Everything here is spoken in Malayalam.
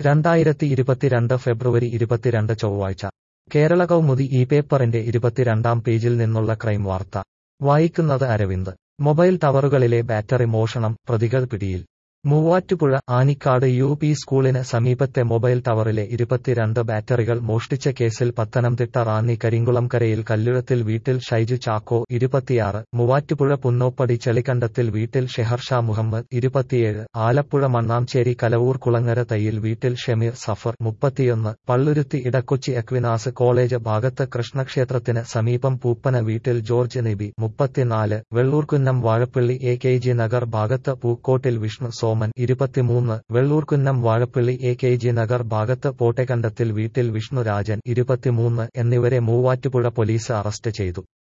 രണ്ടായിരത്തി ഇരുപത്തിരണ്ട് ഫെബ്രുവരി ഇരുപത്തിരണ്ട് ചൊവ്വാഴ്ച കേരള കൗമുദി ഈ പേപ്പറിന്റെ ഇരുപത്തിരണ്ടാം പേജിൽ നിന്നുള്ള ക്രൈം വാർത്ത വായിക്കുന്നത് അരവിന്ദ് മൊബൈൽ ടവറുകളിലെ ബാറ്ററി മോഷണം പ്രതികൾ പിടിയിൽ മൂവാറ്റുപുഴ ആനിക്കാട് യു പി സ്കൂളിന് സമീപത്തെ മൊബൈൽ ടവറിലെ ഇരുപത്തിരണ്ട് ബാറ്ററികൾ മോഷ്ടിച്ച കേസിൽ പത്തനംതിട്ട റാന്നി കരിങ്കുളംകരയിൽ കല്ലുഴത്തിൽ വീട്ടിൽ ഷൈജു ചാക്കോ ഇരുപത്തിയാറ് മൂവാറ്റുപുഴ പുന്നോപ്പടി ചെളിക്കണ്ടത്തിൽ വീട്ടിൽ ഷെഹർഷാ മുഹമ്മദ് ഇരുപത്തിയേഴ് ആലപ്പുഴ മണ്ണാംചേരി കലവൂർ കുളങ്ങര തയ്യിൽ വീട്ടിൽ ഷമീർ സഫർ മുപ്പത്തിയൊന്ന് പള്ളുരുത്തി ഇടക്കൊച്ചി എക്വിനാസ് കോളേജ് ഭാഗത്ത് കൃഷ്ണക്ഷേത്രത്തിന് സമീപം പൂപ്പന വീട്ടിൽ ജോർജ് നിബി മുപ്പത്തിനാല് Vellurkunnam Vazhappally A K G Nagar ഭാഗത്ത് പൂക്കോട്ടിൽ വിഷ്ണു സോമൻ ഇരുപത്തിമൂന്ന് Vellurkunnam Vazhappally A K G Nagar ഭാഗത്ത് പോട്ടേക്കണ്ടത്തിൽ വീട്ടിൽ വിഷ്ണുരാജൻ ഇരുപത്തിമൂന്ന് എന്നിവരെ മൂവാറ്റുപുഴ പോലീസ് അറസ്റ്റ് ചെയ്തു